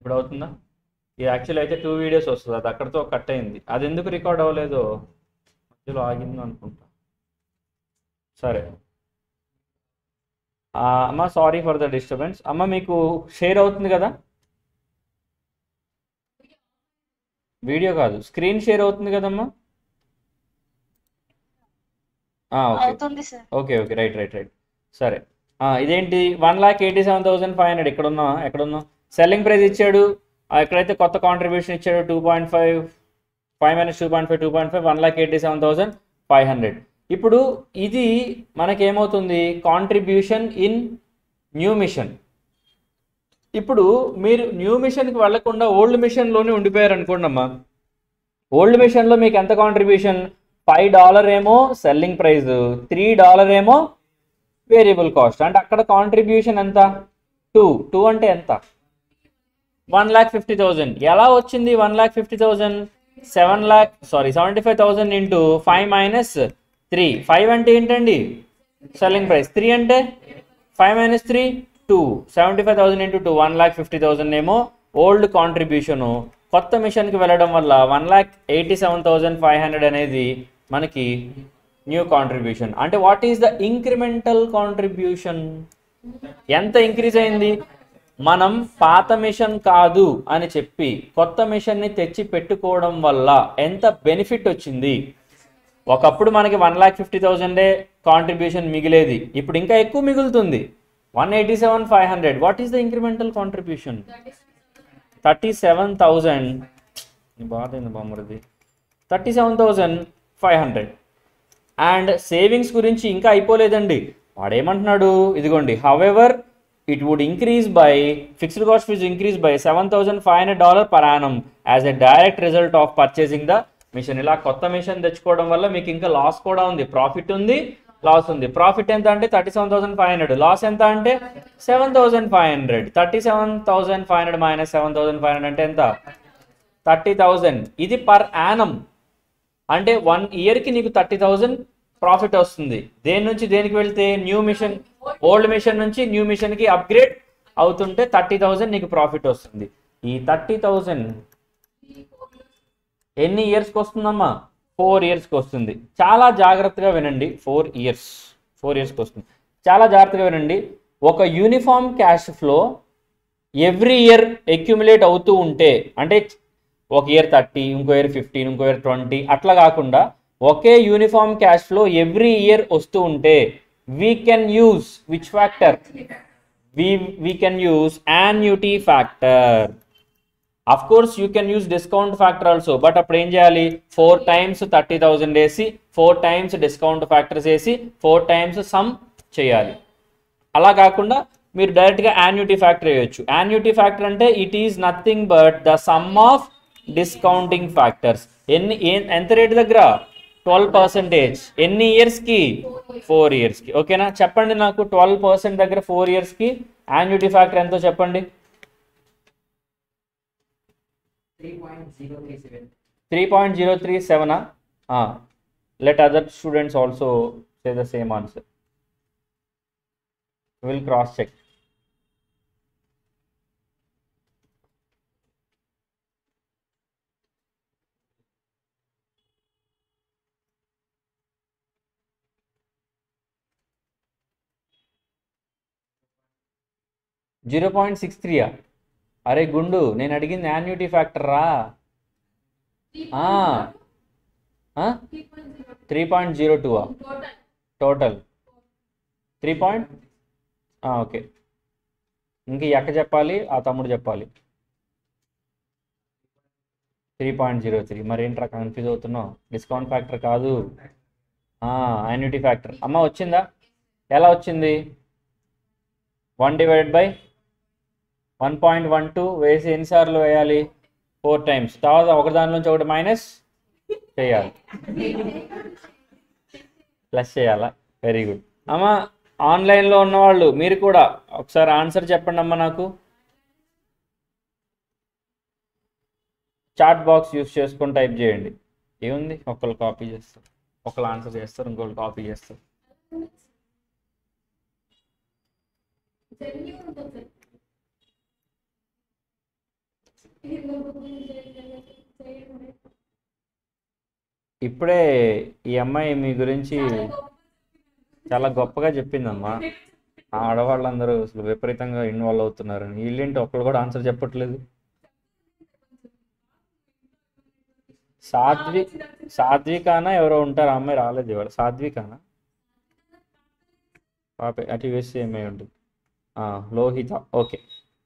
ఇప్పుడు అవుతుందా ఇది యాక్చువల్ అయితే టూ వీడియోస్ వస్తుంది అది అక్కడితో కట్ అయింది అది ఎందుకు రికార్డ్ అవ్వలేదో మధ్యలో ఆగింది అనుకుంటా సరే ఆ, అమ్మ సారీ ఫర్ ద డిస్టర్బెన్స్ అమ్మ మీకు షేర్ అవుతుంది కదా వీడియో కాదు స్క్రీన్ షేర్ అవుతుంది కదమ్మా ఆ, ఓకే అవుతుంది sir okay okay right right right సరే ఆ, ఇదేంటి one lakh eighty seven thousand five hundred ఇక్కడ ఉన్నా ఎక్కడ ఉన్నా సెల్లింగ్ ప్రైస్ ఇచ్చాడు ఆ, ఎక్కడైతే కొత్త కాంట్రిబ్యూషన్ ఇచ్చాడు two point five five minus two point five two point five one lakh eighty seven thousand five hundred ఇప్పుడు ఇది మనకేమవుతుంది కాంట్రిబ్యూషన్ ఇన్ న్యూ మిషన్ ఇప్పుడు మీరు న్యూ మిషన్కి వెళ్లకుండా ఓల్డ్ మిషన్లోనే ఉండిపోయారు అనుకోండి అమ్మా ఓల్డ్ మిషన్లో మీకు ఎంత కాంట్రిబ్యూషన్ ఫైవ్ డాలర్ ఏమో సెల్లింగ్ ప్రైస్ త్రీ డాలర్ ఏమో వేరియబుల్ కాస్ట్ అంటే అక్కడ కాంట్రిబ్యూషన్ ఎంత టూ టూ అంటే ఎంత వన్ ల్యాక్ ఫిఫ్టీ థౌజండ్ ఎలా వచ్చింది one lakh fifty thousand seven lakh sorry seventy five thousand into five minus three five అంటే ఏంటండి సెల్లింగ్ ప్రైస్ త్రీ అంటే five minus three two seventy five thousand into two one lakh fifty thousand ఏమో old contribution కొత్త మిషన్కి వెళ్ళడం వల్ల one lakh eighty seven thousand five hundred అనేది మనకి న్యూ కాంట్రిబ్యూషన్ అంటే what is the incremental contribution ఎంత ఇంక్రీజ్ అయింది మనం పాత మిషన్ కాదు అని చెప్పి కొత్త మిషన్ని తెచ్చి పెట్టుకోవడం వల్ల ఎంత బెనిఫిట్ వచ్చింది ఒకప్పుడు మనకి వన్ ల్యాక్ ఫిఫ్టీ థౌజండే కాంట్రిబ్యూషన్ మిగిలేది ఇప్పుడు ఇంకా ఎక్కువ మిగులుతుంది one eighty seven five hundred what is the incremental contribution thirty seven thousand బాధ అయింది బామ్మరిది thirty seven thousand five hundred and savings గురించి ఇంకా అయిపోలేదండి వాడేమంటున్నాడు ఇదిగోండి however it would increase by fixed cost fees increase by seven thousand five hundred dollar per annum as a direct result of purchasing the machine ఇలా కొత్త machine తెచ్చుకోవడం వల్ల మీకు ఇంకా లాస్ కూడా ఉంది ప్రాఫిట్ ఉంది లాస్ ఉంది ప్రాఫిట్ ఎంత అంటే thirty seven thousand five hundred loss ఎంత అంటే seven thousand five hundred thirty seven thousand five hundred minus seven thousand five hundred అంటే ఎంత థర్టీ థౌసండ్ ఇది పర్ యానం అంటే వన్ ఇయర్కి నీకు థర్టీ థౌజండ్ ప్రాఫిట్ వస్తుంది దేని నుంచి దేనికి వెళ్తే న్యూ మిషన్ ఓల్డ్ మిషన్ నుంచి న్యూ మిషన్కి అప్గ్రేడ్ అవుతుంటే థర్టీ థౌజండ్ నీకు ప్రాఫిట్ వస్తుంది ఈ థర్టీ థౌజండ్ ఎన్ని ఇయర్స్కి వస్తుందమ్మా ఫోర్ ఇయర్స్కి వస్తుంది చాలా జాగ్రత్తగా వినండి ఫోర్ ఇయర్స్ ఫోర్ ఇయర్స్కి వస్తుంది చాలా జాగ్రత్తగా వినండి ఒక uniform cash flow every year accumulate అవుతూ ఉంటే అంటే ఒక ఇయర్ థర్టీ ఇంకో ఇయర్ ఫిఫ్టీన్ ఇంకో ఇయర్ ట్వంటీ అట్లా కాకుండా ఒకే uniform cash flow every year వస్తూ ఉంటే we can use which factor we we can use annuity factor of course you can use discount factor also but అప్పుడు ఏం చేయాలి ఫోర్ టైమ్స్ థర్టీ థౌజండ్ వేసి four times discount factors వేసి four times sum చేయాలి అలా కాకుండా మీరు డైరెక్ట్గా యాన్యుటీ ఫ్యాక్టర్ వేయొచ్చు యాన్యుటీ ఫ్యాక్టర్ అంటే it is nothing but the sum of discounting factors ఎన్ని ఏ- ఎంత రేట్ దగ్గర ట్వెల్వ్ పర్సెంటేజ్ ఎన్ని ఇయర్స్కి ఫోర్ ఇయర్స్కి ఓకేనా చెప్పండి నాకు ట్వెల్వ్ పర్సెంట్ దగ్గర ఫోర్ ఇయర్స్కి యాన్యుటీ ఫ్యాక్టర్ ఎంతో చెప్పండి త్రీ పాయింట్ జీరో త్రీ సెవెనా let other students also say the same answer will cross check zero point six త్రీయా అరే గుండు నేను అడిగింది యాన్యుటీ ఫ్యాక్టర్ రా three point zero two total three point okay ఇంక ఈ అక్క చెప్పాలి ఆ తమ్ముడు చెప్పాలి త్రీ పాయింట్ జీరో త్రీ మరి ఏంట్రా కన్ఫ్యూజ్ అవుతున్నావు డిస్కౌంట్ ఫ్యాక్టర్ కాదు యాన్యుటీ ఫ్యాక్టర్ అమ్మ వచ్చిందా ఎలా వచ్చింది one divided by one point one two వేసి ఎన్నిసార్లు వేయాలి ఫోర్ టైమ్స్ తర్వాత ఒక దాని నుంచి ఒకటి మైనస్ చేయాలి ప్లస్ చేయాలా వెరీ గుడ్ అమ్మ ఆన్లైన్లో ఉన్నవాళ్ళు మీరు కూడా ఒకసారి ఆన్సర్ చెప్పండి అమ్మ నాకు చాట్ బాక్స్ యూస్ చేసుకొని టైప్ చేయండి ఏముంది ఒకళ్ళు కాపీ చేస్తారు ఒకళ్ళు ఆన్సర్ చేస్తారు ఇంకొకళ్ళు కాపీ చేస్తారు ఇప్పుడే ఈ అమ్మాయి మీ గురించి చాలా గొప్పగా చెప్పిందమ్మా ఆడవాళ్ళందరూ అసలు విపరీతంగా ఇన్వాల్వ్ అవుతున్నారని వీళ్ళేంటి ఒక్కరు కూడా ఆన్సర్ చెప్పట్లేదు సాత్వి సాత్వికానా ఎవరో ఉంటారు ఆ అమ్మాయి రాలేదు ఇవాళ సాత్వికానా పాప అటు వేసి ఏమై ఉంటుంది ఆ, లోహిత ఓకే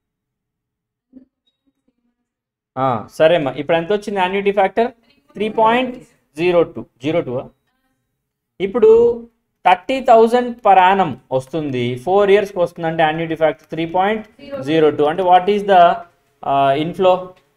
ఆ, సరే అమ్మా ఇప్పుడు ఎంత వచ్చింది annuity factor three point zero two zero two ఇప్పుడు థర్టీ థౌజండ్ పర్ యానం వస్తుంది ఫోర్ ఇయర్స్కి వస్తుంది అంటే annuity factor three point zero two అంటే వాట్ ఈస్ ద ఇన్ఫ్లో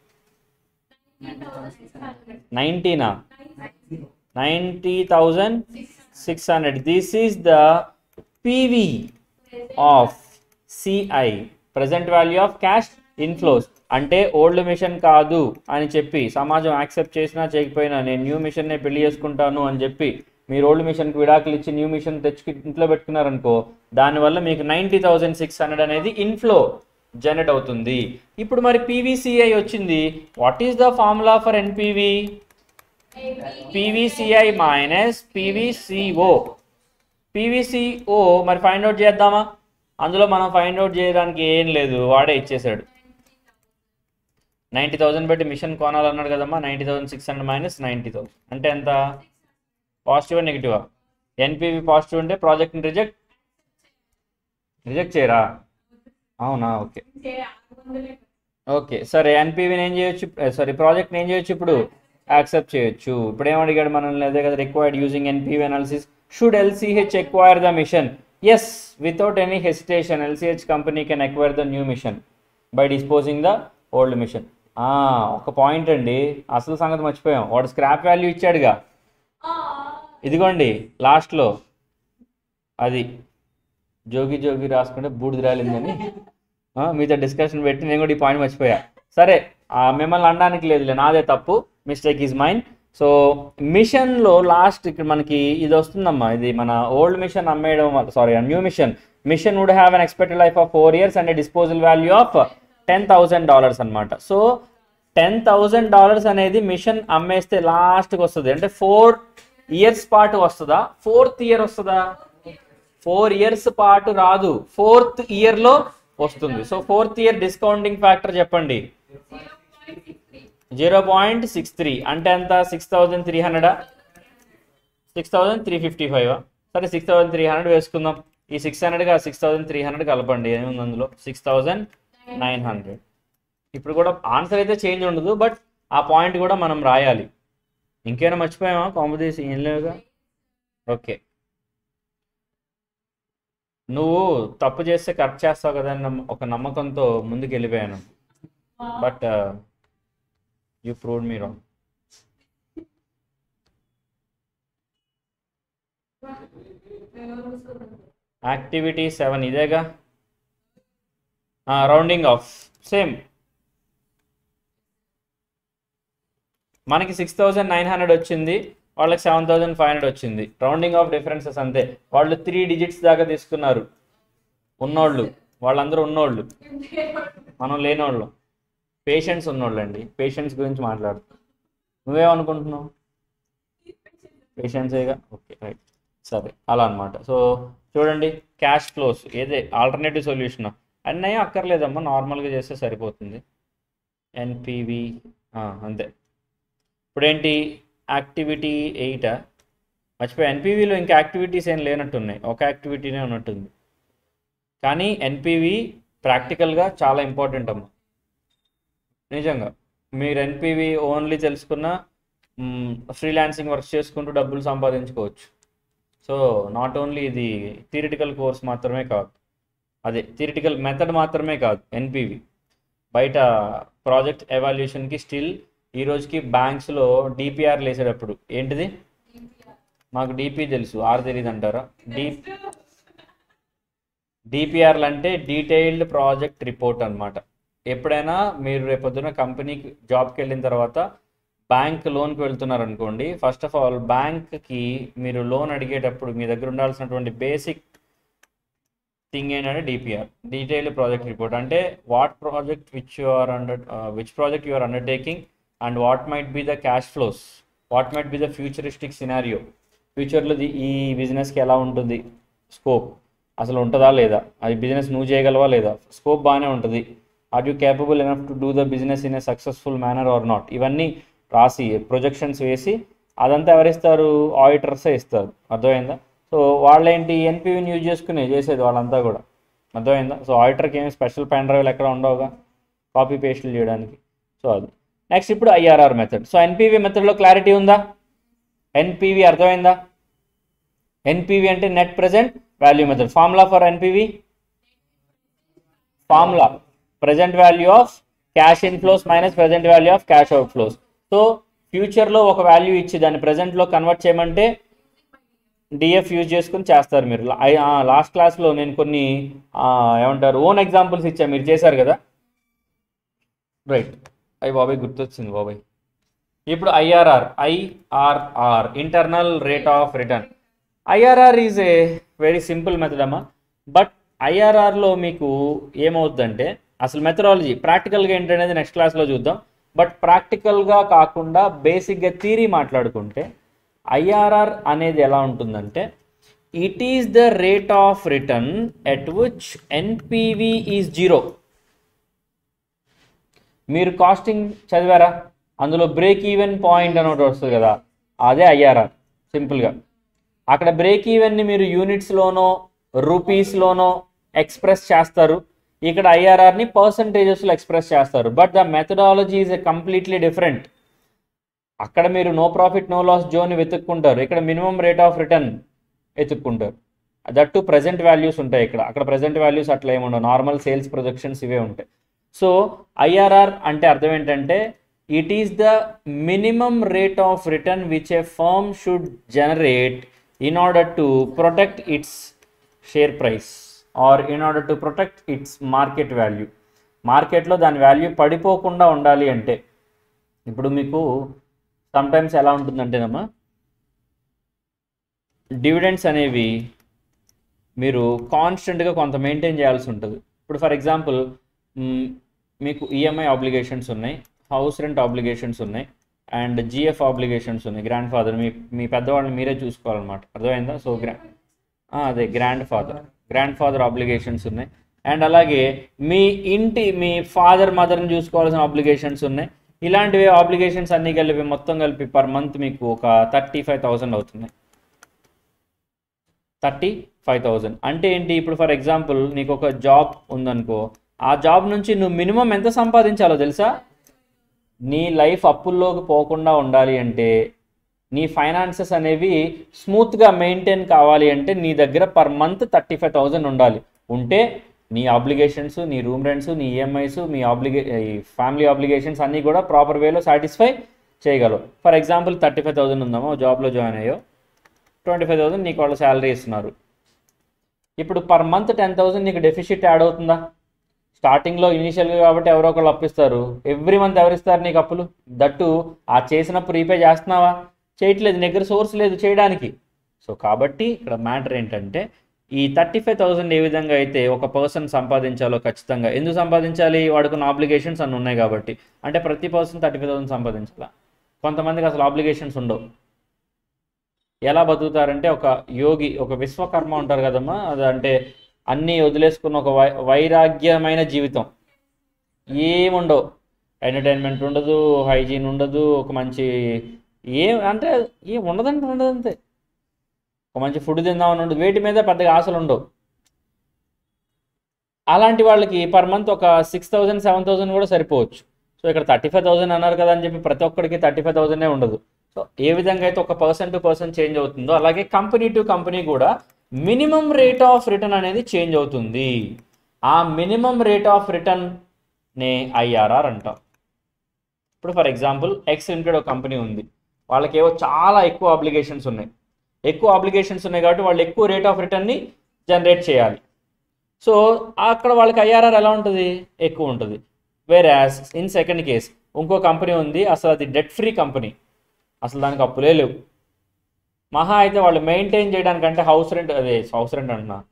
నైంటీనా ninety thousand six hundred this is the PV of CI present value of cash inflows అంటే old machine కాదు అని చెప్పి సమాజం యాక్సెప్ట్ చేసినా చేయకపోయినా నేను న్యూ మిషన్నే పెళ్లి చేసుకుంటాను అని చెప్పి మీరు ఓల్డ్ మిషన్కి విడాకులు ఇచ్చి న్యూ మిషన్ తెచ్చి ఇంట్లో పెట్టుకున్నారనుకో దానివల్ల మీకు నైంటీ థౌజండ్ సిక్స్ హండ్రెడ్ అనేది ఇన్ఫ్లో జనరేట్ అవుతుంది ఇప్పుడు మరి పీవీసీఐ వచ్చింది what is the formula for NPV PVCI minus PVCO PVCO మరి ఫైండ్ అవుట్ చేద్దామా అందులో మనం ఫైండ్ అవుట్ చేయడానికి ఏం లేదు వాడే ఇచ్చేసాడు నైంటీ థౌసండ్ పెట్టి మిషన్ కొనాలన్నాడు కదమ్మా ninety thousand six hundred minus ninety thousand అంటే ఎంత పాజిటివా నెగిటివా ఎన్పివి పాజిటివ్ ఉంటే ప్రాజెక్ట్ని రిజెక్ట్ రిజెక్ట్ చేయరా అవునా ఓకే ఓకే సరే ఎన్పివిని ఏం చేయొచ్చు సారీ ప్రాజెక్ట్ని ఏం చేయొచ్చు ఇప్పుడు యాక్సెప్ట్ చేయొచ్చు ఇప్పుడు ఏం అడిగాడు మనల్ని అదే కదా required using NPV analysis should LCH acquire the machine yes without any hesitation LCH company can acquire the new machine by disposing the old machine ఒక పాయింట్ అండి అసలు సంగతి మర్చిపోయాం వాడు స్క్రాప్ వాల్యూ ఇచ్చాడుగా ఇదిగోండి లాస్ట్లో అది జోగి జోగి రాసుకుంటే బూడిద రాలిందని ఆ, మీతో డిస్కషన్ పెట్టి నేను కూడా ఈ పాయింట్ మర్చిపోయా సరే ఆ, మిమ్మల్ని అనడానికి లేదులే నాదే తప్పు మిస్టేక్ ఈజ్ మైండ్ సో మిషన్లో లాస్ట్ ఇక్కడ మనకి ఇది వస్తుందమ్మా ఇది మన ఓల్డ్ మిషన్ అమ్మేయడం వల్ల sorry new machine machine would have an expected life of four years and disposal value of ten thousand dollars అనమాట సో టెన్ థౌసండ్ డాలర్స్ అనేది మిషన్ అమ్మేస్తే లాస్ట్కి వస్తుంది అంటే ఫోర్ ఇయర్స్ పాటు వస్తుందా ఫోర్త్ ఇయర్ వస్తుందా ఫోర్ ఇయర్స్ పాటు రాదు ఫోర్త్ ఇయర్ లో వస్తుంది so fourth year discounting factor చెప్పండి జీరో పాయింట్ సిక్స్ త్రీ అంటే ఎంత సిక్స్ థౌజండ్ త్రీ హండ్రెడా six thousand three fifty five సరే సిక్స్ థౌజండ్ త్రీ హండ్రెడ్ వేసుకుందాం ఈ సిక్స్ హండ్రెడ్గా సిక్స్ థౌజండ్ త్రీ హండ్రెడ్ కలపండి ఏముంది అందులో సిక్స్ థౌజండ్ నైన్ హండ్రెడ్ ఇప్పుడు కూడా ఆన్సర్ అయితే చేంజ్ ఉండదు బట్ ఆ పాయింట్ కూడా మనం రాయాలి ఇంకేమైనా మర్చిపోయామా కాంపిటీస్ ఏం లేవుగా ఓకే నువ్వు తప్పు చేస్తే కరెక్ట్ చేస్తావు కదా అని నమ్మ- ఒక నమ్మకంతో ముందుకు వెళ్ళిపోయాను but you prove me wrong activity seven ఇదేగా రౌండింగ్ ఆఫ్ సేమ్ మనకి సిక్స్ థౌజండ్ నైన్ హండ్రెడ్ వచ్చింది వాళ్ళకి సెవెన్ థౌజండ్ ఫైవ్ హండ్రెడ్ వచ్చింది రౌండింగ్ ఆఫ్ డిఫరెన్సెస్ అంతే వాళ్ళు త్రీ డిజిట్స్ దాకా తీసుకున్నారు ఉన్నోళ్ళు వాళ్ళందరూ ఉన్నోళ్ళు మనం లేనోళ్ళు పేషెంట్స్ ఉన్నోళ్ళు అండి పేషెంట్స్ గురించి మాట్లాడు నువ్వేమనుకుంటున్నావు పేషెంట్సేగా ఓకే రైట్ సరే అలా అనమాట సో చూడండి క్యాష్ ఫ్లోస్ ఏదే ఆల్టర్నేటివ్ సొల్యూషన్ అన్నయ్య అక్కర్లేదమ్మా నార్మల్గా చేస్తే సరిపోతుంది ఎన్పివి అంతే ఇప్పుడేంటి యాక్టివిటీ ఎయిటా మర్చిపోయి ఎన్పివిలో ఇంకా యాక్టివిటీస్ ఏం లేనట్టున్నాయి ఒక యాక్టివిటీనే ఉన్నట్టుంది కానీ ఎన్పివి ప్రాక్టికల్గా చాలా ఇంపార్టెంట్ అమ్మ నిజంగా మీరు ఎన్పివి ఓన్లీ తెలుసుకున్న ఫ్రీలాన్సింగ్ వర్క్ చేసుకుంటూ డబ్బులు సంపాదించుకోవచ్చు సో నాట్ ఓన్లీ ఇది థియరిటికల్ కోర్స్ మాత్రమే కాదు అదే థియరిటికల్ మెథడ్ మాత్రమే కాదు ఎన్పివి బయట ప్రాజెక్ట్ ఎవాల్యుయేషన్కి స్టిల్ ఈ రోజుకి బ్యాంక్స్లో డిపిఆర్లు వేసేటప్పుడు ఏంటిది మాకు డిపి తెలుసు ఆర్ తెలియదు అంటారా డి డిపిఆర్లు అంటే డీటెయిల్డ్ ప్రాజెక్ట్ రిపోర్ట్ అన్నమాట ఎప్పుడైనా మీరు రేపొద్దున కంపెనీకి జాబ్కి వెళ్ళిన తర్వాత బ్యాంక్ లోన్కి వెళ్తున్నారు అనుకోండి ఫస్ట్ ఆఫ్ ఆల్ బ్యాంక్కి మీరు లోన్ అడిగేటప్పుడు మీ దగ్గర ఉండాల్సినటువంటి బేసిక్ థింగ్ ఏంటంటే డిపిఆర్ డీటెయిల్డ్ ప్రాజెక్ట్ రిపోర్ట్ అంటే what project which you are under which project you are undertaking and what might be the cash flows what might be the futuristic scenario ఫ్యూచర్లో ఈ బిజినెస్కి ఎలా ఉంటుంది స్కోప్ అసలు ఉంటుందా లేదా అది బిజినెస్ నువ్వు చేయగలవా లేదా స్కోప్ బాగానే ఉంటుంది are you capable enough to do the business in a successful manner or not ఇవన్నీ రాసి ప్రొజెక్షన్స్ వేసి అదంతా ఎవరిస్తారు ఆడిటర్సే ఇస్తారు అర్థమైందా సో వాళ్ళేంటి ఎన్పివిని యూజ్ చేసుకునే చేసేది వాళ్ళంతా కూడా అర్థమైందా సో ఆడిటర్కి ఏమి స్పెషల్ పెన్ డ్రైవ్లు ఎక్కడ ఉండవుగా కాపీ పేస్ట్లు చేయడానికి సో అది నెక్స్ట్ ఇప్పుడు ఐఆర్ఆర్ మెథడ్ సో ఎన్పివి మెథడ్లో క్లారిటీ ఉందా ఎన్పివి అర్థమైందా ఎన్పివి అంటే net present value method formula for NPV formula present value of cash inflows minus present value of cash outflows so ఫ్యూచర్లో ఒక వాల్యూ ఇచ్చి దాన్ని ప్రెజెంట్లో కన్వర్ట్ చేయమంటే డిఎఫ్ యూజ్ చేసుకుని చేస్తారు మీరు లాస్ట్ క్లాస్లో నేను కొన్ని ఆ, ఏమంటారు ఓన్ ఎగ్జాంపుల్స్ ఇచ్చా మీరు చేశారు కదా రైట్ అయ్యి బాబాయ్ గుర్తొచ్చింది బాబాయ్ ఇప్పుడు IRR IRR internal rate of return IRR is a very simple method అమ్మా బట్ ఐఆర్ఆర్లో మీకు ఏమవుతుందంటే అసలు మెథడాలజీ ప్రాక్టికల్గా ఏంటనేది నెక్స్ట్ క్లాస్లో చూద్దాం బట్ ప్రాక్టికల్గా కాకుండా బేసిక్గా థీరీ మాట్లాడుకుంటే ఐఆర్ఆర్ అనేది ఎలా ఉంటుందంటే it is the rate of return at which NPV is zero మీరు కాస్టింగ్ చదివారా అందులో బ్రేక్ ఈవెన్ పాయింట్ అని ఒకటి వస్తుంది కదా అదే ఐఆర్ఆర్ సింపుల్గా అక్కడ బ్రేక్ ఈవెన్ని మీరు యూనిట్స్లోనో రూపీస్లోనో ఎక్స్ప్రెస్ చేస్తారు ఇక్కడ ఐఆర్ఆర్ని పర్సంటేజెస్లో ఎక్స్ప్రెస్ చేస్తారు but the methodology is a completely different అక్కడ మీరు no profit no loss zone వెతుక్కుంటారు ఇక్కడ మినిమం రేట్ ఆఫ్ రిటర్న్ వెతుక్కుంటారు దట్ టు ప్రజెంట్ వాల్యూస్ ఉంటాయి ఇక్కడ అక్కడ ప్రజెంట్ వాల్యూస్ అట్లా ఏమి ఉండవు నార్మల్ సేల్స్ ప్రొజెక్షన్స్ ఇవే ఉంటాయి సో ఐఆర్ఆర్ అంటే అర్థం ఏంటంటే it is the minimum rate of return which a firm should generate in order to protect its share price or in order to protect its market value మార్కెట్లో దాని value పడిపోకుండా ఉండాలి అంటే ఇప్పుడు మీకు సమ్టైమ్స్ ఎలా ఉంటుందంటేనమ్మా డివిడెండ్స్ అనేవి మీరు కాన్స్టెంట్గా కొంత మెయింటైన్ చేయాల్సి ఉంటుంది ఇప్పుడు ఫర్ ఎగ్జాంపుల్ మీకు ఈఎంఐ ఆబ్లిగేషన్స్ ఉన్నాయి హౌస్ రెంట్ ఆబ్లిగేషన్స్ ఉన్నాయి అండ్ జిఎఫ్ ఆబ్లిగేషన్స్ ఉన్నాయి గ్రాండ్ ఫాదర్ మీ మీ పెద్దవాళ్ళని మీరే చూసుకోవాలన్నమాట అర్థమైందా సో గ్రా ఆ, అదే grandfather grandfather obligations ఉన్నాయి అండ్ అలాగే మీ ఇంటి మీ ఫాదర్ మదర్ని చూసుకోవాల్సిన ఆబ్లిగేషన్స్ ఉన్నాయి ఇలాంటివి ఆబ్లిగేషన్స్ అన్నీ కలిపి మొత్తం కలిపి పర్ మంత్ మీకు ఒక థర్టీ ఫైవ్ థౌసండ్ అవుతుంది థర్టీ ఫైవ్ థౌజండ్ అంటే ఏంటి ఇప్పుడు ఫర్ ఎగ్జాంపుల్ నీకు ఒక జాబ్ ఉందనుకో ఆ జాబ్ నుంచి నువ్వు మినిమం ఎంత సంపాదించాలో తెలుసా నీ లైఫ్ అప్పుల్లోకి పోకుండా ఉండాలి అంటే నీ ఫైనాన్సెస్ అనేవి స్మూత్గా మెయింటైన్ కావాలి అంటే నీ దగ్గర per month thirty five thousand ఉండాలి ఉంటే నీ ఆబ్లిగేషన్స్ నీ రూమ్ రెంట్స్ నీ ఈఎంఐస్ మీ ఆబ్లిగే ఈ ఫ్యామిలీ ఆబ్లిగేషన్స్ అన్నీ కూడా ప్రాపర్ వేలో సాటిస్ఫై చేయగలవు for example thirty five thousand ఉందామో జాబ్లో జాయిన్ అయ్యో ట్వంటీ ఫైవ్ థౌసండ్ నీకు వాళ్ళు శాలరీ ఇస్తున్నారు ఇప్పుడు పర్ మంత్ టెన్ థౌసండ్ నీకు డెఫిసిట్ యాడ్ అవుతుందా స్టార్టింగ్లో ఇనీషియల్గా కాబట్టి ఎవరో ఒకళ్ళు అప్పిస్తారు ఎవ్రీ మంత్ ఎవరిస్తారు నీకు అప్పులు దట్టు ఆ చేసినప్పుడు రీపే చేస్తున్నావా చేయట్లేదు నీ దగ్గర సోర్స్ లేదు చేయడానికి సో కాబట్టి ఇక్కడ మ్యాటర్ ఏంటంటే ఈ థర్టీ ఫైవ్ థౌసండ్ ఏ విధంగా అయితే ఒక పర్సన్ సంపాదించాలో ఖచ్చితంగా ఎందుకు సంపాదించాలి వాడుకున్న ఆబ్లిగేషన్స్ అన్ని ఉన్నాయి కాబట్టి అంటే ప్రతి పర్సన్ థర్టీ ఫైవ్ థౌసండ్ సంపాదించాలా కొంతమందికి అసలు ఆబ్లిగేషన్స్ ఉండవు ఎలా బతుకుతారంటే ఒక యోగి ఒక విశ్వకర్మ ఉంటారు కదమ్మా అది అంటే అన్నీ వదిలేసుకున్న ఒక వై వైరాగ్యమైన జీవితం ఏముండవు ఎంటర్టైన్మెంట్ ఉండదు హైజీన్ ఉండదు ఒక మంచి ఏం అంటే ఏం ఉండదంటే ఉండదు అంతే ఒక మంచి ఫుడ్ తిందామని ఉండదు వేటి మీద పెద్దగా ఆశలు ఉండవు అలాంటి వాళ్ళకి పర్ మంత్ ఒక సిక్స్ థౌజండ్ సెవెన్ థౌసండ్ కూడా సరిపోవచ్చు సో ఇక్కడ థర్టీ ఫైవ్ థౌసండ్ అన్నారు కదా అని చెప్పి ప్రతి ఒక్కరికి థర్టీ ఫైవ్ థౌసండే ఉండదు సో ఏ విధంగా అయితే ఒక పర్సన్ టు పర్సన్ చేంజ్ అవుతుందో అలాగే కంపెనీ టు కంపెనీ కూడా మినిమం రేట్ ఆఫ్ రిటర్న్ అనేది చేంజ్ అవుతుంది ఆ మినిమం రేట్ ఆఫ్ రిటర్న్ నే ఐఆర్ఆర్ అంటాం ఇప్పుడు ఫర్ ఎగ్జాంపుల్ ఎక్స్ లిమిటెడ్ ఒక కంపెనీ ఉంది వాళ్ళకి ఏవో చాలా ఎక్కువ అప్లికేషన్స్ ఉన్నాయి ఎక్కువ అప్లికేషన్స్ ఉన్నాయి కాబట్టి వాళ్ళు ఎక్కువ రేట్ ఆఫ్ రిటర్న్ని జనరేట్ చేయాలి సో అక్కడ వాళ్ళకి ఐఆర్ఆర్ ఎలా ఉంటుంది ఎక్కువ ఉంటుంది వేరే ఇన్ సెకండ్ కేస్ ఇంకో కంపెనీ ఉంది అసలు అది డెట్ ఫ్రీ కంపెనీ అసలు దానికి అప్పులే లేవు మహా అయితే వాళ్ళు మెయింటైన్ చేయడానికంటే హౌస్ రెంట్ అదే హౌస్ రెంట్ అంటున్నా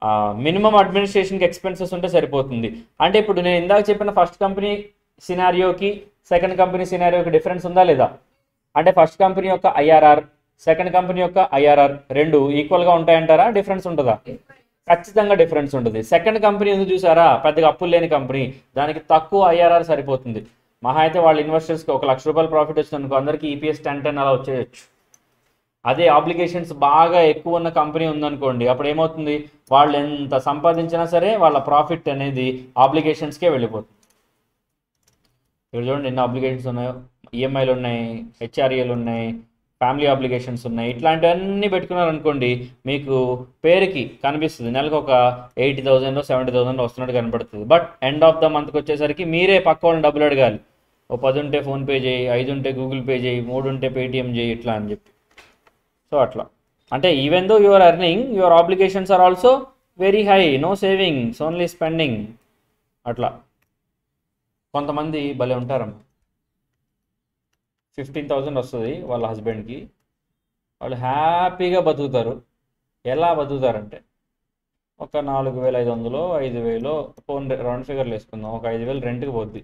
మినిమం అడ్మినిస్ట్రేషన్కి ఎక్స్పెన్సెస్ ఉంటే సరిపోతుంది అంటే ఇప్పుడు నేను ఇందాక చెప్పిన ఫస్ట్ కంపెనీ సినారియోకి సెకండ్ కంపెనీ సినారియోకి డిఫరెన్స్ ఉందా లేదా అంటే ఫస్ట్ కంపెనీ యొక్క ఐఆర్ఆర్ సెకండ్ కంపెనీ యొక్క ఐఆర్ఆర్ రెండు ఈక్వల్గా ఉంటాయంటారా డిఫరెన్స్ ఉంటుందా ఖచ్చితంగా డిఫరెన్స్ ఉంటుంది సెకండ్ కంపెనీ ఎందుకు చూసారా పెద్దగా అప్పులు లేని కంపెనీ దానికి తక్కువ ఐఆర్ఆర్ సరిపోతుంది మహా అయితే వాళ్ళ ఇన్వెస్టర్స్కి ఒక లక్ష రూపాయల ప్రాఫిట్ వచ్చిందనుకో అందరికీ ఈపీఎస్ టెన్ టెన్ అలా వచ్చేయచ్చు అదే ఆబ్లిగేషన్స్ బాగా ఎక్కువ ఉన్న కంపెనీ ఉందనుకోండి అప్పుడు ఏమవుతుంది వాళ్ళు ఎంత సంపాదించినా సరే వాళ్ళ ప్రాఫిట్ అనేది ఆబ్లిగేషన్స్కే వెళ్ళిపోతుంది ఇక్కడ చూడండి ఎన్ని ఆబ్లిగేషన్స్ ఉన్నాయో ఈఎంఐలు ఉన్నాయి హెచ్ఆర్ఏలు ఉన్నాయి ఫ్యామిలీ ఆబ్లిగేషన్స్ ఉన్నాయి ఇట్లాంటివన్నీ పెట్టుకున్నారనుకోండి మీకు పేరుకి కనిపిస్తుంది నెలకు ఒక ఎయిటీ థౌసండ్ సెవెంటీ థౌసండ్ వస్తున్నట్టు కనపడుతుంది బట్ ఎండ్ ఆఫ్ ద మంత్కి వచ్చేసరికి మీరే పక్క వాళ్ళని డబ్బులు అడగాలి ఓ పది ఉంటే ఫోన్పే చేయి ఐదు ఉంటే గూగుల్ పే చేయి మూడు ఉంటే పేటిఎం చేయి ఇట్లా అని చెప్పి సో అట్లా అంటే even though your earning your obligations are also very high no savings only spending అట్లా కొంతమంది భలే ఉంటారమ్మ ఫిఫ్టీన్ థౌజండ్ వస్తుంది వాళ్ళ హస్బెండ్కి వాళ్ళు హ్యాపీగా బతుకుతారు ఎలా బతుకుతారంటే ఒక నాలుగు వేల ఐదు వందలు ఐదు వేలు ఫోన్ రౌండ్ ఫిగర్లు వేసుకుందాం ఒక ఐదు వేలు రెంట్కి పోద్ది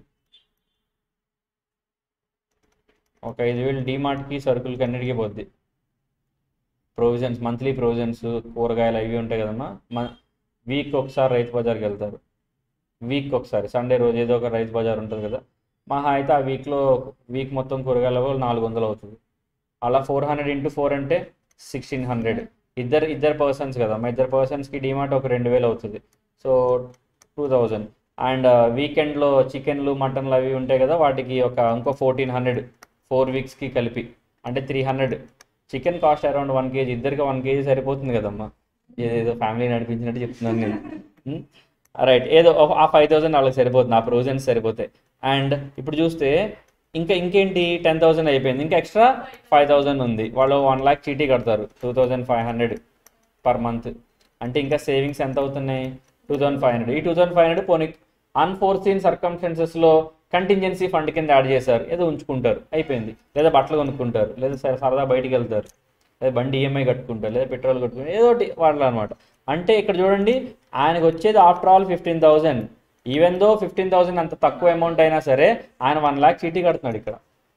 ఒక ఐదు వేలు డీమార్ట్కి సరుకులకి అన్నిటికీ పోద్ది ప్రొవిజన్స్ మంత్లీ ప్రొవిజన్స్ కూరగాయలు అవి ఉంటాయి కదమ్మా మ వీక్ ఒకసారి రైతు బజార్కి వెళ్తారు వీక్ ఒకసారి సండే రోజు ఏదో ఒక రైతు బజార్ ఉంటుంది కదా మహా అయితే ఆ వీక్లో వీక్ మొత్తం కూరగాయల నాలుగు వందలు అవుతుంది అలా ఫోర్ హండ్రెడ్ ఇంటూ ఫోర్ అంటే సిక్స్టీన్ హండ్రెడ్ ఇద్దరు ఇద్దరు పర్సన్స్ కదా మా ఇద్దరు పర్సన్స్కి డిమార్ట్ ఒక రెండు వేలు అవుతుంది సో టూ థౌజండ్ అండ్ వీకెండ్లో చికెన్లు మటన్లు అవి ఉంటాయి కదా వాటికి ఒక ఇంకో ఫోర్టీన్ హండ్రెడ్ ఫోర్ వీక్స్కి కలిపి అంటే three hundred chicken cost around one KG ఇద్దరికి వన్ కేజీ సరిపోతుంది కదమ్మా ఏదేదో ఫ్యామిలీ నడిపించినట్టు చెప్తున్నాను నేను రైట్ ఏదో ఒక- ఆ ఫైవ్ థౌసండ్ వాళ్ళకి సరిపోతుంది ఆ ప్రొవిజన్స్ సరిపోతాయి అండ్ ఇప్పుడు చూస్తే ఇంకా ఇంకేంటి టెన్ థౌసండ్ అయిపోయింది ఇంకా ఎక్స్ట్రా ఫైవ్ థౌసండ్ ఉంది వాళ్ళు వన్ ల్యాక్ చీటీ కడతారు two thousand five hundred per month అంటే ఇంకా సేవింగ్స్ ఎంత అవుతున్నాయి టూ థౌసండ్ ఫైవ్ హండ్రెడ్ ఈ టూ థౌసండ్ ఫైవ్ హండ్రెడ్ పోనీ అన్ఫోర్సీన్ సర్కమ్స్టెన్సెస్లో కంటింజెన్సీ ఫండ్ కింద యాడ్ చేశారు ఏదో ఉంచుకుంటారు అయిపోయింది లేదా బట్టలు కొనుక్కుంటారు లేదా సర- సరదా బయటికి వెళ్తారు లేదా బండి ఈఎంఐ కట్టుకుంటారు లేదా పెట్రోల్ కట్టుకుంటారు ఏదో ఒకటి వాడాలి అనమాట అంటే ఇక్కడ చూడండి ఆయనకు వచ్చేది after all fifteen thousand even though fifteen thousand అంత తక్కువ అమౌంట్ అయినా సరే ఆయన వన్ ల్యాక్ చీటీ కడుతున్నాడు ఇక్కడ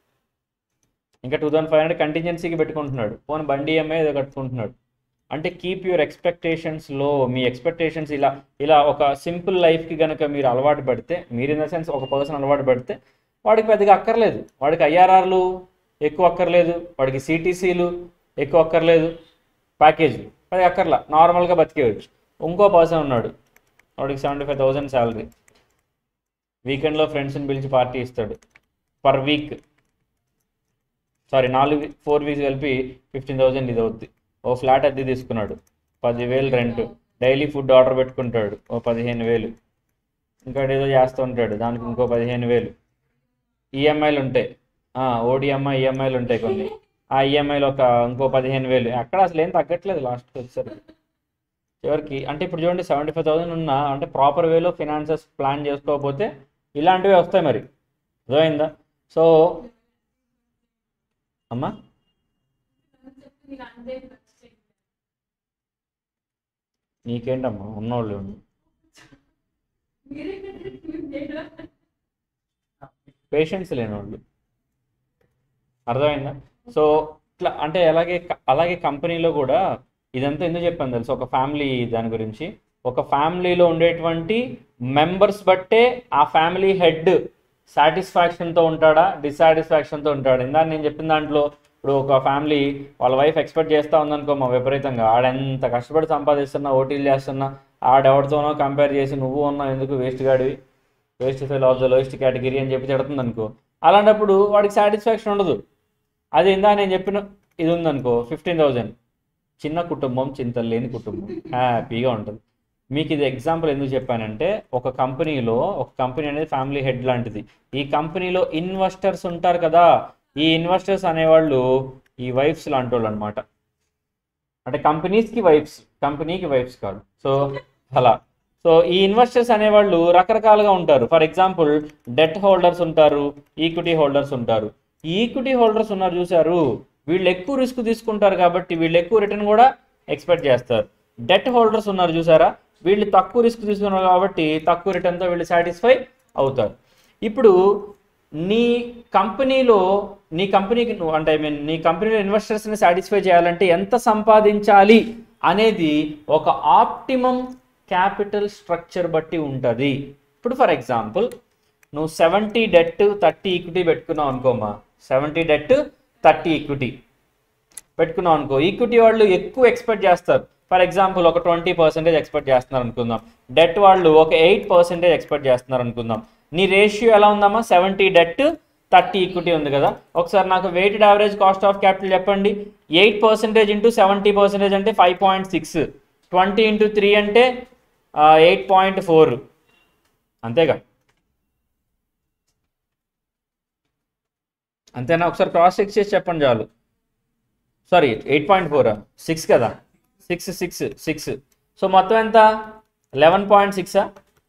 ఇంకా టూ థౌసండ్ ఫైవ్ హండ్రెడ్ కంటింజెన్సీకి పెట్టుకుంటున్నాడు పోనీ బండి ఈఎంఐ ఏదో కట్టుకుంటున్నాడు అంటే కీప్ యువర్ ఎక్స్పెక్టేషన్స్ లో మీ ఎక్స్పెక్టేషన్స్ ఇలా ఇలా ఒక సింపుల్ లైఫ్కి కనుక మీరు అలవాటు పడితే మీరు ఇన్ ద సెన్స్ ఒక పర్సన్ అలవాటు పడితే వాడికి పెద్దగా అక్కర్లేదు వాడికి ఐఆర్ఆర్లు ఎక్కువ అక్కర్లేదు వాడికి సిటీసీలు ఎక్కువ అక్కర్లేదు ప్యాకేజీలు అది అక్కర్లా నార్మల్గా బతికేయచ్చు ఇంకో పర్సన్ ఉన్నాడు వాడికి సెవెంటీ ఫైవ్ థౌసండ్ శాలరీ వీకెండ్లో ఫ్రెండ్స్ని పిలిచి పార్టీ ఇస్తాడు పర్ వీక్ సారీ నాలుగు ఫోర్ వీక్స్ కలిపి ఫిఫ్టీన్ థౌసండ్ ఇది అవుద్ది ఓ ఫ్లాట్ అద్దె తీసుకున్నాడు పదివేలు రెంట్ డైలీ ఫుడ్ ఆర్డర్ పెట్టుకుంటాడు ఓ పదిహేను వేలు ఇంకా ఏదో చేస్తూ ఉంటాడు దానికి ఇంకో పదిహేను వేలు ఈఎంఐలు ఉంటాయి ఓడిఎంఐ ఈఎంఐలు ఉంటాయి కొన్ని ఆ ఈఎంఐలు ఒక ఇంకో పదిహేను వేలు అక్కడ అసలు ఏం తగ్గట్లేదు లాస్ట్కి వచ్చేసరికి చివరికి అంటే ఇప్పుడు చూడండి సెవెంటీ ఫైవ్ థౌసండ్ ఉన్నా అంటే ప్రాపర్ వేలో ఫినాన్సెస్ ప్లాన్ చేసుకోకపోతే ఇలాంటివి వస్తాయి మరి అర్థమైందా సో అమ్మా నీకేంటమ్మా ఉన్నోళ్ళు పేషెన్స్ లేని వాళ్ళు అర్థమైందా సో ఇట్లా అంటే అలాగే అలాగే కంపెనీలో కూడా ఇదంతా ఎందుకు చెప్పాను తెలుసు ఒక ఫ్యామిలీ దాని గురించి ఒక ఫ్యామిలీలో ఉండేటువంటి మెంబర్స్ బట్టే ఆ ఫ్యామిలీ హెడ్ సాటిస్ఫాక్షన్తో ఉంటాడా డిస్సాటిస్ఫాక్షన్తో ఉంటాడా ఇందాక నేను చెప్పిన దాంట్లో ఇప్పుడు ఒక ఫ్యామిలీ వాళ్ళ వైఫ్ ఎక్స్పెక్ట్ చేస్తా ఉందనుకో మా విపరీతంగా ఆడెంత కష్టపడి సంపాదిస్తున్నా ఓటీలు చేస్తున్నా ఆడెవరితోనో కంపేర్ చేసి నువ్వు ఉన్నావు ఎందుకు వేస్ట్ గాడివి waste fail of the lowest category అని చెప్పి తిడుతుంది అనుకో అలాంటప్పుడు వాడికి సాటిస్ఫాక్షన్ ఉండదు అది ఇందా నేను చెప్పిన ఇది ఉందనుకో ఫిఫ్టీన్ థౌజండ్ చిన్న కుటుంబం చింతలు లేని కుటుంబం హ్యాపీగా ఉంటుంది మీకు ఇది ఎగ్జాంపుల్ ఎందుకు చెప్పానంటే ఒక కంపెనీలో ఒక కంపెనీ అనేది ఫ్యామిలీ హెడ్ లాంటిది ఈ కంపెనీలో ఇన్వెస్టర్స్ ఉంటారు కదా ఈ ఇన్వెస్టర్స్ అనేవాళ్ళు ఈ వైఫ్స్ లాంటి వాళ్ళు అనమాట అంటే కంపెనీస్కి వైఫ్స్ కంపెనీకి వైఫ్స్ కాదు సో అలా సో ఈ ఇన్వెస్టర్స్ అనేవాళ్ళు రకరకాలుగా ఉంటారు ఫర్ ఎగ్జాంపుల్ డెట్ హోల్డర్స్ ఉంటారు ఈక్విటీ హోల్డర్స్ ఉంటారు ఈ ఈక్విటీ హోల్డర్స్ ఉన్నారు చూసారు వీళ్ళు ఎక్కువ రిస్క్ తీసుకుంటారు కాబట్టి వీళ్ళు ఎక్కువ రిటర్న్ కూడా ఎక్స్పెక్ట్ చేస్తారు డెట్ హోల్డర్స్ ఉన్నారు చూసారా వీళ్ళు తక్కువ రిస్క్ తీసుకున్నారు కాబట్టి తక్కువ రిటర్న్తో వీళ్ళు సాటిస్ఫై అవుతారు ఇప్పుడు నీ కంపెనీలో నీ కంపెనీకి నువ్వు అంటే ఐ మీన్ నీ కంపెనీలో ఇన్వెస్టర్స్ని సాటిస్ఫై చేయాలంటే ఎంత సంపాదించాలి అనేది ఒక ఆప్టిమం క్యాపిటల్ స్ట్రక్చర్ బట్టి ఉంటుంది ఇప్పుడు ఫర్ ఎగ్జాంపుల్ నువ్వు సెవెంటీ డెట్ థర్టీ ఈక్విటీ పెట్టుకున్నావు అనుకోమా సెవెంటీ డెట్ థర్టీ ఈక్విటీ పెట్టుకున్నాం అనుకో ఈక్విటీ వాళ్ళు ఎక్కువ ఎక్స్పెక్ట్ చేస్తారు ఫర్ ఎగ్జాంపుల్ ఒక ట్వంటీ పర్సెంటేజ్ ఎక్స్పెక్ట్ చేస్తున్నారు అనుకుందాం డెట్ వాళ్ళు ఒక ఎయిట్ పర్సెంటేజ్ ఎక్స్పెక్ట్ చేస్తున్నారు అనుకుందాం నీ రేషియో ఎలా ఉందమ్మా సెవెంటీ డెట్ థర్టీ ఈక్విటీ ఉంది కదా ఒకసారి నాకు weighted average cost of capital చెప్పండి eight percentage into seventy percentage అంటే five point six twenty into three అంటే ఎయిట్ పాయింట్ ఫోర్ అంతేగా అంతేనా ఒకసారి క్రాస్ చెక్ చేసి చెప్పండి చాలు sorry eight point four six కదా సిక్స్ సిక్స్ సిక్స్ సో మొత్తం ఎంత లెవెన్ పాయింట్ సిక్సా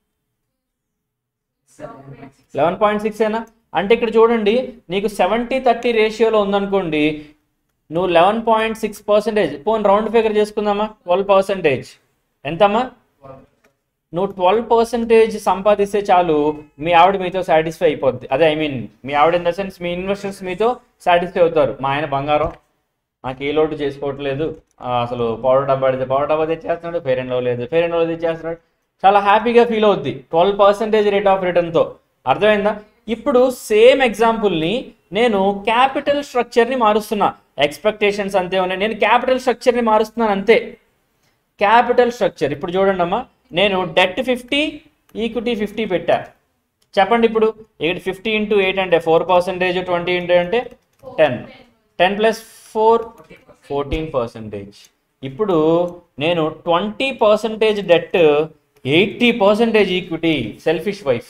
లెవెన్ పాయింట్ సిక్స్ ఏనా అంటే ఇక్కడ చూడండి నీకు సెవెంటీ థర్టీ రేషియోలో ఉందనుకోండి నువ్వు లెవెన్ పాయింట్ సిక్స్ పర్సెంటేజ్ పోన్ రౌండ్ ఫిగర్ చేసుకుందామా ట్వెల్వ్ పర్సెంటేజ్ ఎంతమ్మా నువ్వు ట్వెల్వ్ పర్సెంటేజ్ సంపాదిస్తే చాలు మీ ఆవిడ మీతో సాటిస్ఫై అయిపోద్ది అదే ఐ మీన్ మీ ఆవిడ ఇన్ ద సెన్స్ మీ ఇన్వెస్టర్స్ మీతో సాటిస్ఫై అవుతారు మా ఆయన బంగారం నాకు ఏ లోటు చేసుకోవట్లేదు ఆ, అసలు పౌడర్ డబ్బా అడిగితే పౌడర్ డబ్బా తెచ్చేస్తున్నాడు ఫేర్ అండ్ లవ్ లేదు ఫేర్ అండ్ లవ్ తెచ్చేస్తున్నాడు చాలా హ్యాపీగా ఫీల్ అవుద్ది ట్వెల్వ్ పర్సెంటేజ్ రేట్ ఆఫ్ రిటర్న్తో అర్థమైందా ఇప్పుడు సేమ్ ఎగ్జాంపుల్ని నేను క్యాపిటల్ స్ట్రక్చర్ని మారుస్తున్నా ఎక్స్పెక్టేషన్స్ అంతే ఉన్నాయి నేను క్యాపిటల్ స్ట్రక్చర్ని మారుస్తున్నాను అంతే క్యాపిటల్ స్ట్రక్చర్ ఇప్పుడు చూడండి అమ్మా నేను డెట్ ఫిఫ్టీ ఈక్విటీ ఫిఫ్టీ పెట్టా చెప్పండి ఇప్పుడు ఎయిట్ ఫిఫ్టీ ఇంటూ ఎయిట్ అంటే ఫోర్ పర్సెంటేజ్ ట్వంటీ ఇంటూ అంటే ten ten plus four fourteen percentage ఇప్పుడు నేను twenty percentage debt eighty percentage equity selfish wife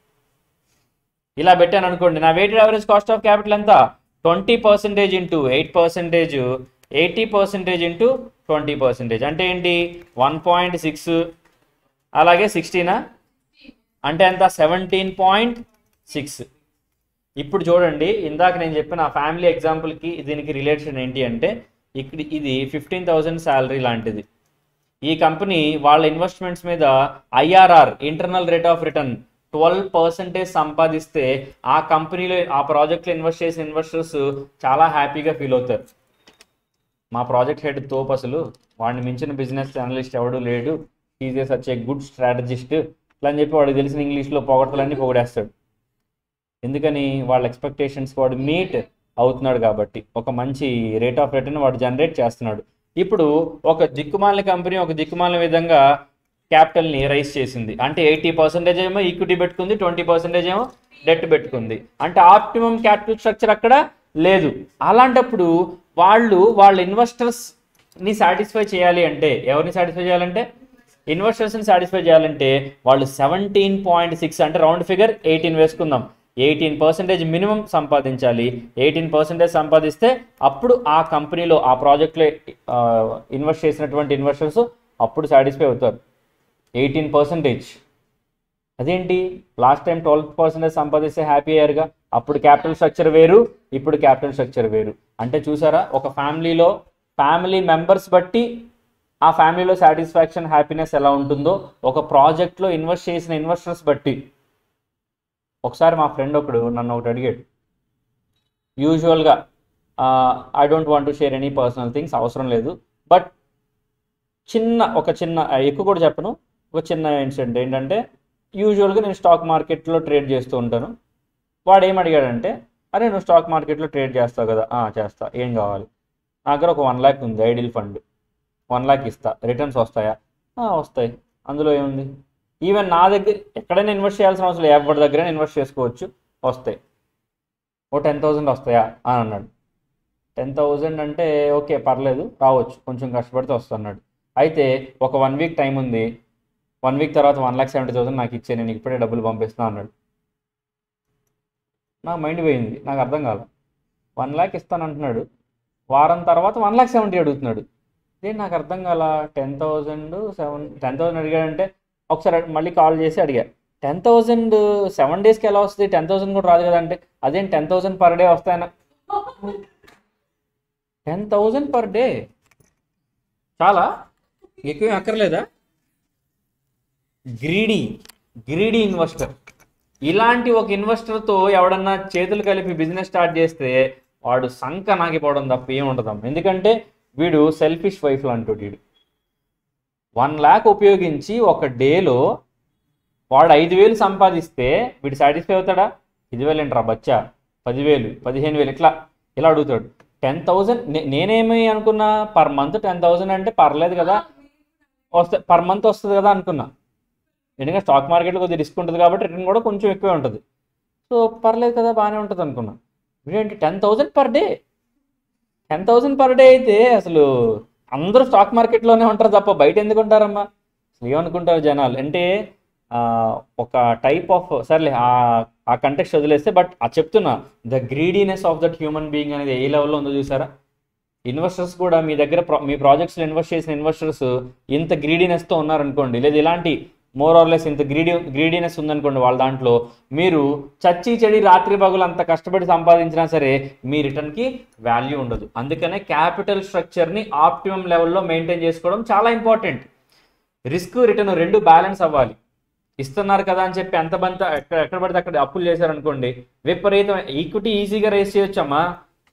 ఇలా పెట్టాను అనుకోండి నా weighted average cost of capital ఎంత twenty percentage into eight percentage eighty percentage into twenty percentage అంటే ఏంటి వన్ పాయింట్ సిక్స్ అలాగే సిక్స్టీనా అంటే ఎంత సెవెంటీన్ పాయింట్ సిక్స్ ఇప్పుడు చూడండి ఇందాక నేను చెప్పిన ఆ ఫ్యామిలీ ఎగ్జాంపుల్కి దీనికి రిలేషన్ ఏంటి అంటే ఇక్కడ ఇది ఫిఫ్టీన్ థౌజండ్ శాలరీ లాంటిది ఈ కంపెనీ వాళ్ళ ఇన్వెస్ట్మెంట్స్ మీద IRR internal rate of return twelve percentage సంపాదిస్తే ఆ కంపెనీలో ఆ ప్రాజెక్ట్లో ఇన్వెస్ట్ చేసిన ఇన్వెస్టర్స్ చాలా హ్యాపీగా ఫీల్ అవుతారు మా ప్రాజెక్ట్ హెడ్ తోపు అసలు వాడిని మించిన బిజినెస్ అనలిస్ట్ ఎవడు లేడు is such a good strategist ఇట్లా అని చెప్పి వాడికి తెలిసిన ఇంగ్లీష్లో పొగడతలన్నీ పొగడేస్తాడు ఎందుకని వాళ్ళ ఎక్స్పెక్టేషన్స్ వాడు మీట్ అవుతున్నాడు కాబట్టి ఒక మంచి రేట్ ఆఫ్ రిటర్న్ వాడు జనరేట్ చేస్తున్నాడు ఇప్పుడు ఒక దిక్కుమాలిన కంపెనీ ఒక దిక్కుమాలిన విధంగా క్యాపిటల్ని రైజ్ చేసింది అంటే ఎయిటీ పర్సెంటేజ్ ఏమో ఈక్విటీ పెట్టుకుంది ట్వంటీ పర్సెంటేజ్ ఏమో డెట్ పెట్టుకుంది అంటే ఆప్టిమం క్యాపిటల్ స్ట్రక్చర్ అక్కడ లేదు అలాంటప్పుడు వాళ్ళు వాళ్ళ ఇన్వెస్టర్స్ని సాటిస్ఫై చేయాలి అంటే ఎవరిని సాటిస్ఫై చేయాలంటే ఇన్వెస్టర్స్ని సాటిస్ఫై చేయాలంటే వాళ్ళు సెవెంటీన్ పాయింట్ సిక్స్ అంటే రౌండ్ ఫిగర్ ఎయిటీన్ వేసుకుందాం ఎయిటీన్ పర్సెంటేజ్ మినిమం సంపాదించాలి ఎయిటీన్ పర్సెంటేజ్ సంపాదిస్తే అప్పుడు ఆ కంపెనీలో ఆ ప్రాజెక్ట్లో ఇన్వెస్ట్ చేసినటువంటి ఇన్వెస్టర్స్ అప్పుడు సాటిస్ఫై అవుతారు ఎయిటీన్ పర్సెంటేజ్ అదేంటి లాస్ట్ టైం ట్వెల్వ్ పర్సెంటేజ్ సంపాదిస్తే హ్యాపీ అయ్యారుగా అప్పుడు క్యాపిటల్ స్ట్రక్చర్ వేరు ఇప్పుడు క్యాపిటల్ స్ట్రక్చర్ వేరు అంటే చూసారా ఒక ఫ్యామిలీలో ఫ్యామిలీ మెంబర్స్ బట్టి ఆ ఫ్యామిలీలో సాటిస్ఫాక్షన్ హ్యాపీనెస్ ఎలా ఉంటుందో ఒక ప్రాజెక్ట్లో ఇన్వెస్ట్ చేసిన ఇన్వెస్టర్స్ బట్టి ఒకసారి మా ఫ్రెండ్ ఒకడు నన్ను ఒకటి అడిగాడు యూజువల్గా I don't want to share any personal things అవసరం లేదు బట్ చిన్న ఒక చిన్న ఆ, ఎక్కువ కూడా చెప్పను ఒక చిన్న ఇన్సిడెంట్ ఏంటంటే యూజువల్గా నేను స్టాక్ మార్కెట్లో ట్రేడ్ చేస్తూ ఉంటాను వాడు ఏం అడిగాడంటే అరే నువ్వు స్టాక్ మార్కెట్లో ట్రేడ్ చేస్తావు కదా "ఆ, చేస్తా ఏం కావాలి నా దగ్గర ఒక వన్ ల్యాక్ ఉంది ఐడిల్ ఫండ్ వన్ ల్యాక్ ఇస్తా రిటర్న్స్ వస్తాయా "ఆ, వస్తాయి అందులో ఏముంది ఈవెన్ నా దగ్గర ఎక్కడైనా ఇన్వెస్ట్ చేయాల్సిన అవసరం లేదు ఎవరి దగ్గర ఇన్వెస్ట్ చేసుకోవచ్చు వస్తాయి ఓ టెన్ థౌజండ్ వస్తాయా అని అన్నాడు టెన్ థౌజండ్ అంటే ఓకే పర్లేదు రావచ్చు కొంచెం కష్టపడితే వస్తున్నాడు అయితే ఒక వన్ వీక్ టైం ఉంది వన్ వీక్ తర్వాత వన్ లాక్ సెవెంటీ థౌసండ్ నాకు ఇచ్చే నేను ఇప్పుడే డబ్బులు పంపిస్తున్నా అన్నాడు నా మైండ్ పోయింది నాకు అర్థం కాదు వన్ ల్యాక్ ఇస్తాను అంటున్నాడు వారం తర్వాత వన్ ల్యాక్ సెవెంటీ అడుగుతున్నాడు ఇదే నాకు అర్థం కాల ten thousand seven ten thousand అడిగాడంటే ఒకసారి మళ్ళీ కాల్ చేసి అడిగా టెన్ థౌజండ్ సెవెన్ డేస్కి ఎలా వస్తుంది టెన్ థౌసండ్ కూడా రాదు కదా అంటే అదేం టెన్ థౌసండ్ పర్ డే వస్తాయన టెన్ థౌజండ్ పర్ డే చాలా ఎక్కువ అక్కర్లేదా గ్రీడీ గ్రీడీ ఇన్వెస్టర్ ఇలాంటి ఒక ఇన్వెస్టర్తో ఎవడన్నా చేతులు కలిపి బిజినెస్ స్టార్ట్ చేస్తే వాడు సంక నాగిపోవడం తప్ప ఏం ఉండదమ్మ ఎందుకంటే వీడు సెల్ఫిష్ వైఫ్ అంటూ వీడు వన్ ల్యాక్ ఉపయోగించి ఒక డేలో వాడు ఐదు వేలు సంపాదిస్తే వీడు సాటిస్ఫై అవుతాడా ఐదు వేలు ఏంట్రా బచ్చా పదివేలు పదిహేను వేలు ఇట్లా ఇలా అడుగుతాడు టెన్ థౌజండ్ నేనేమి అనుకున్నా పర్ మంత్ టెన్ థౌజండ్ అంటే పర్లేదు కదా వస్తే పర్ మంత్ వస్తుంది కదా అనుకున్నా ఎందుకంటే స్టాక్ మార్కెట్లో కొద్దిగా రిస్క్ ఉంటుంది కాబట్టి రిటర్న్ కూడా కొంచెం ఎక్కువే ఉంటుంది సో పర్లేదు కదా బాగానే ఉంటుంది అనుకున్నా ఏంటి ten thousand per day ten thousand per day అయితే అసలు అందరూ స్టాక్ మార్కెట్లోనే ఉంటారు తప్ప బయట ఎందుకు ఉంటారమ్మా అసలు ఏమనుకుంటారు జనాలు అంటే ఆ, ఒక టైప్ ఆఫ్ సర్లే ఆ ఆ కంటెక్స్ట్ వదిలేస్తే బట్ ఆ చెప్తున్నా the greediness of that human being అనేది ఏ లెవెల్లో ఉందో చూసారా ఇన్వెస్టర్స్ కూడా మీ దగ్గర pro- మీ ప్రాజెక్ట్స్లో ఇన్వెస్ట్ చేసిన ఇన్వెస్టర్స్ ఇంత గ్రీడీనెస్తో ఉన్నారనుకోండి లేదా ఇలాంటి మోర్ ఆర్లెస్ ఇంత గ్రీడీ గ్రీడీనెస్ ఉందనుకోండి వాళ్ళ దాంట్లో మీరు చచ్చి చెడి రాత్రి పగులు అంత కష్టపడి సంపాదించినా సరే మీ రిటర్న్కి వాల్యూ ఉండదు అందుకనే క్యాపిటల్ స్ట్రక్చర్ని ఆప్టిమం లెవెల్లో మెయింటైన్ చేసుకోవడం చాలా ఇంపార్టెంట్ రిస్క్ రిటర్న్ రెండు బ్యాలెన్స్ అవ్వాలి ఇస్తున్నారు కదా అని చెప్పి ఎంత బంత ఎక్కడ ఎక్కడ పడితే అక్కడ అప్పులు చేశారనుకోండి విపరీతం ఈక్విటీ ఈజీగా రేస్ చేయొచ్చమ్మా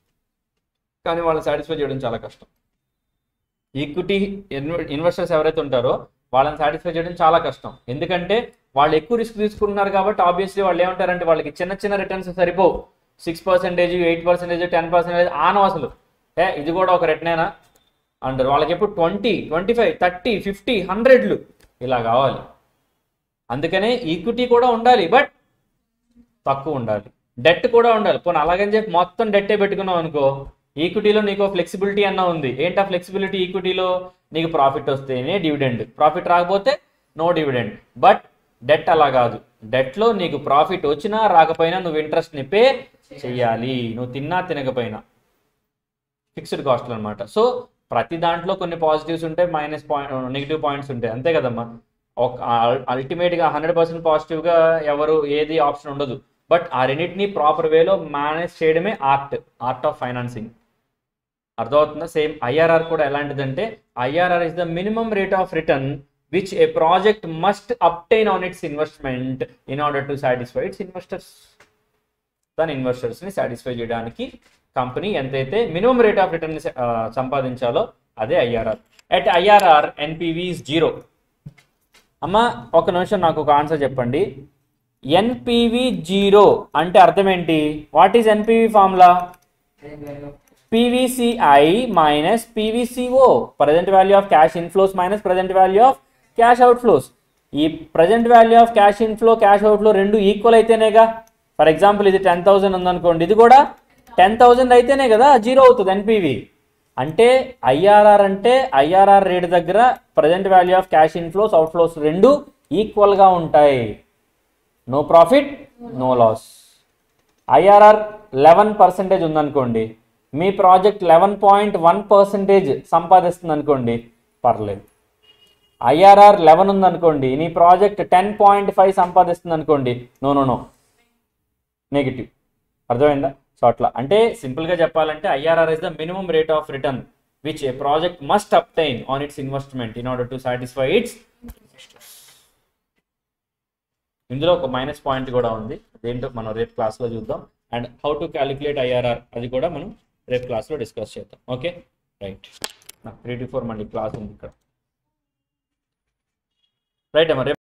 కానీ వాళ్ళని సాటిస్ఫై చేయడం చాలా కష్టం ఈక్విటీ ఇన్వెస్టర్స్ ఎవరైతే ఉంటారో వాళ్ళని సాటిస్ఫై చేయడం చాలా కష్టం ఎందుకంటే వాళ్ళు ఎక్కువ రిస్క్ తీసుకుంటున్నారు కాబట్టి ఆబ్వియస్లీ వాళ్ళు ఏమంటారంటే వాళ్ళకి చిన్న చిన్న రిటర్న్స్ సరిపోవు six percentage eight percentage ten percentage ఆనవ అసలు ఏ ఇది కూడా ఒక రిటర్నేనా అంటారు వాళ్ళకి ఎప్పుడు twenty twenty five thirty fifty హండ్రెడ్లు ఇలా కావాలి అందుకనే ఈక్విటీ కూడా ఉండాలి బట్ తక్కువ ఉండాలి డెట్ కూడా ఉండాలి పోనీ అలాగని చెప్పి మొత్తం డెట్టే పెట్టుకున్నావు అనుకో ఈక్విటీలో నీకు ఫ్లెక్సిబిలిటీ అన్న ఉంది ఏంటా ఫ్లెక్సిబిలిటీ ఈక్విటీలో నీకు ప్రాఫిట్ వస్తేనే డివిడెండ్ ప్రాఫిట్ రాకపోతే నో డివిడెండ్ బట్ డెట్ అలా కాదు డెట్లో నీకు ప్రాఫిట్ వచ్చినా రాకపోయినా నువ్వు ఇంట్రెస్ట్ని పే చెయ్యాలి నువ్వు తిన్నా తినకపోయినా ఫిక్స్డ్ కాస్ట్లు అనమాట సో ప్రతి దాంట్లో కొన్ని పాజిటివ్స్ ఉంటాయి మైనస్ పాయింట్ నెగిటివ్ పాయింట్స్ ఉంటాయి అంతే కదమ్మా ఒక అల్టిమేట్గా హండ్రెడ్ పర్సెంట్ పాజిటివ్గా ఎవరు ఏది ఆప్షన్ ఉండదు బట్ ఆ రెండింటిని ప్రాపర్ వేలో మేనేజ్ చేయడమే ఆర్ట్ ఆర్ట్ ఆఫ్ ఫైనాన్సింగ్ అర్థమవుతుందా సేమ్ ఐఆర్ఆర్ కూడా ఎలాంటిదంటే IRR is the minimum rate of return which a project must obtain on its investment in order to satisfy its investors తన ఇన్వెస్టర్స్ని సాటిస్ఫై చేయడానికి కంపెనీ ఎంతైతే minimum rate of return సంపాదించాలో అదే IRR at IRR NPV zero అమ్మ ఒక నిమిషం నాకు ఒక ఆన్సర్ చెప్పండి ఎన్పివి జీరో అంటే అర్థం ఏంటి what is NPV formula PVCI minus PVCO present value of cash inflows minus present value of cash outflows ఈ present value of cash inflow cash outflow రెండు ఈక్వల్ అయితేనేగా ఫర్ ఎగ్జాంపుల్ ఇది ten thousand ఉందనుకోండి ఇది కూడా టెన్ థౌసండ్ అయితేనే కదా zero అవుతుంది ఎన్పివి అంటే ఐఆర్ఆర్ అంటే ఐఆర్ఆర్ రేట్ దగ్గర present value of cash inflows outflows రెండు ఈక్వల్గా ఉంటాయి no profit no loss IRR eleven percentage ఉందనుకోండి మీ project eleven point one percentage సంపాదిస్తుంది అనుకోండి పర్లేదు ఐఆర్ఆర్ లెవెన్ ఉందనుకోండి నీ ప్రాజెక్ట్ టెన్ పాయింట్ ఫైవ్ సంపాదిస్తుంది అనుకోండి నో నో నో నెగిటివ్ అర్థమైందా సో అట్లా అంటే సింపుల్గా చెప్పాలంటే IRR is the minimum rate of return which a project must obtain on its investment in order to satisfy its ఇందులో ఒక మైనస్ పాయింట్ కూడా ఉంది అదేంటో మనం రేపు క్లాస్లో చూద్దాం and how to calculate IRR అది కూడా మనం రేపు క్లాస్లో డిస్కస్ చేద్దాం ఓకే రైట్ నాకు త్రీ టు ఫోర్ మళ్ళీ క్లాస్ ఉంది ఇక్కడ రైట్ అమ్మ రేపు